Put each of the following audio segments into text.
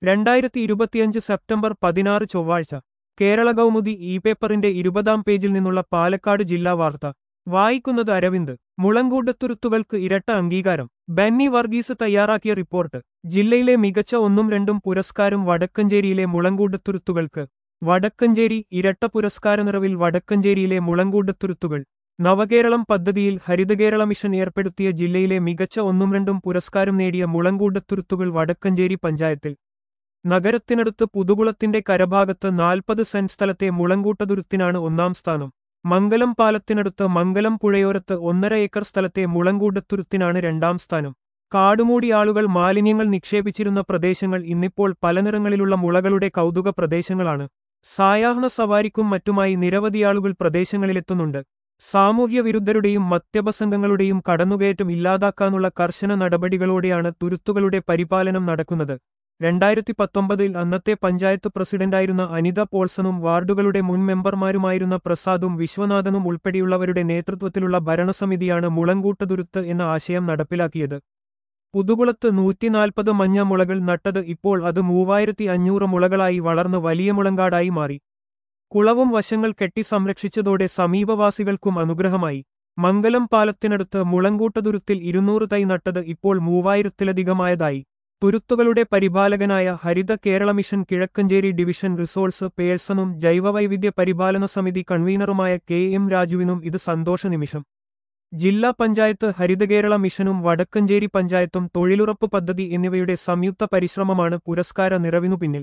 രണ്ടായിരത്തി ഇരുപത്തിയഞ്ച് സെപ്റ്റംബർ പതിനാറ് ചൊവ്വാഴ്ച കേരള കൗമുദി ഇ പേപ്പറിന്റെ ഇരുപതാം പേജിൽ നിന്നുള്ള പാലക്കാട് ജില്ലാ വാർത്ത വായിക്കുന്നത് അരവിന്ദ് മുളങ്കൂട്ടത്തുരുത്തുകൾക്ക് ഇരട്ട അംഗീകാരം ബെന്നി വർഗീസ് തയ്യാറാക്കിയ റിപ്പോർട്ട് ജില്ലയിലെ മികച്ച ഒന്നും രണ്ടും പുരസ്കാരം വടക്കഞ്ചേരിയിലെ മുളങ്കൂട്ടത്തുരുത്തുകൾക്ക് വടക്കഞ്ചേരി ഇരട്ട പുരസ്കാര നിറവിൽ വടക്കഞ്ചേരിയിലെ മുളങ്കൂട്ടത്തുരുത്തുകൾ നവകേരളം പദ്ധതിയിൽ ഹരിതകേരള മിഷൻ ഏർപ്പെടുത്തിയ ജില്ലയിലെ മികച്ച ഒന്നും രണ്ടും പുരസ്കാരം നേടിയ മുളങ്കൂട്ടത്തുരുത്തുകൾ വടക്കഞ്ചേരി പഞ്ചായത്തിൽ നഗരത്തിനടുത്ത് പുതുകുളത്തിന്റെ കരഭാഗത്ത് നാൽപ്പത് സെന്റ് സ്ഥലത്തെ മുളങ്കൂട്ടതുരുത്തിനാണ് ഒന്നാം സ്ഥാനം മംഗലം പാലത്തിനടുത്ത് മംഗലം പുഴയോരത്ത് ഒന്നര ഏക്കർ സ്ഥലത്തെ മുളങ്കൂട്ടത്തുരുത്തിനാണ് രണ്ടാം സ്ഥാനം കാടുമൂടി ആളുകൾ മാലിന്യങ്ങൾ നിക്ഷേപിച്ചിരുന്ന പ്രദേശങ്ങൾ ഇന്നിപ്പോൾ പല നിറങ്ങളിലുള്ള മുളകളുടെ കൗതുക പ്രദേശങ്ങളാണ് സായാഹ്ന സവാരിക്കും മറ്റുമായി നിരവധി ആളുകൾ പ്രദേശങ്ങളിലെത്തുന്നുണ്ട് സാമൂഹ്യ വിരുദ്ധരുടെയും മദ്യപസംഘങ്ങളുടെയും കടന്നുകയറ്റം ഇല്ലാതാക്കാനുള്ള കർശന നടപടികളോടെയാണ് തുരുത്തുകളുടെ പരിപാലനം നടക്കുന്നത് രണ്ടായിരത്തി പത്തൊമ്പതിൽ അന്നത്തെ പഞ്ചായത്ത് പ്രസിഡന്റായിരുന്ന അനിത പോൾസണും വാർഡുകളുടെ മുൻ മെമ്പർമാരുമായിരുന്ന പ്രസാദും വിശ്വനാഥനും ഉൾപ്പെടെയുള്ളവരുടെ നേതൃത്വത്തിലുള്ള ഭരണസമിതിയാണ് മുളങ്കൂട്ടതുരുത്ത് എന്ന ആശയം നടപ്പിലാക്കിയത് പുതുകുളത്ത് നൂറ്റിനാൽപ്പത് മഞ്ഞ മുളകൾ നട്ടത് ഇപ്പോൾ അത് മൂവായിരത്തി അഞ്ഞൂറ് മുളകളായി വളർന്ന് വലിയ മുളങ്കാടായി മാറി കുളവും വശങ്ങൾ കെട്ടി സംരക്ഷിച്ചതോടെ സമീപവാസികൾക്കും അനുഗ്രഹമായി മംഗലം പാലത്തിനടുത്ത് മുളങ്കൂട്ടതുരുത്തിൽ ഇരുന്നൂറ് തൈ നട്ടത് ഇപ്പോൾ മൂവായിരത്തിലധികമായതായി തുരുത്തുകളുടെ പരിപാലകനായ ഹരിത Kerala mission Kizhakkanchery division resource പേഴ്സണും ജൈവവൈവിധ്യ പരിപാലന സമിതി കൺവീനറുമായ കെ എം രാജുവിനും ഇത് സന്തോഷ നിമിഷം ജില്ലാ പഞ്ചായത്ത് ഹരിതകേരള മിഷനും വടക്കഞ്ചേരി പഞ്ചായത്തും തൊഴിലുറപ്പ് പദ്ധതി എന്നിവയുടെ സംയുക്ത പരിശ്രമമാണ് പുരസ്കാര നിറവിനു പിന്നിൽ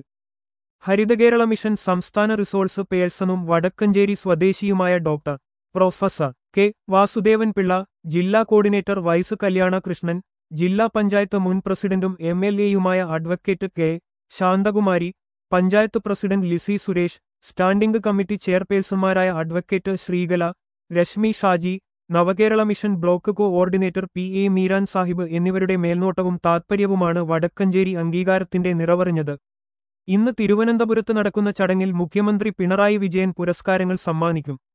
ഹരിതകേരള മിഷൻ സംസ്ഥാന റിസോഴ്സ് പേഴ്സണും വടക്കഞ്ചേരി സ്വദേശിയുമായ doctor professor K Vasudevan Pillai ജില്ലാ കോർഡിനേറ്റർ വൈസ് കല്യാണ കൃഷ്ണൻ ജില്ലാ പഞ്ചായത്ത് മുൻ പ്രസിഡന്റും എം എൽ എയുമായ advocate K Santhakumari panchayat president Lissy Suresh standing committee ചെയർപേഴ്സൺമാരായ advocate Sreekala Reshmi Shaji Navakerala mission block coordinator P A Meeran Sahib എന്നിവരുടെ മേൽനോട്ടവും താത്പര്യവുമാണ് വടക്കഞ്ചേരി അംഗീകാരത്തിന്റെ നിറവറിഞ്ഞത് ഇന്ന് തിരുവനന്തപുരത്ത് നടക്കുന്ന ചടങ്ങിൽ മുഖ്യമന്ത്രി പിണറായി വിജയൻ പുരസ്കാരങ്ങൾ സമ്മാനിക്കും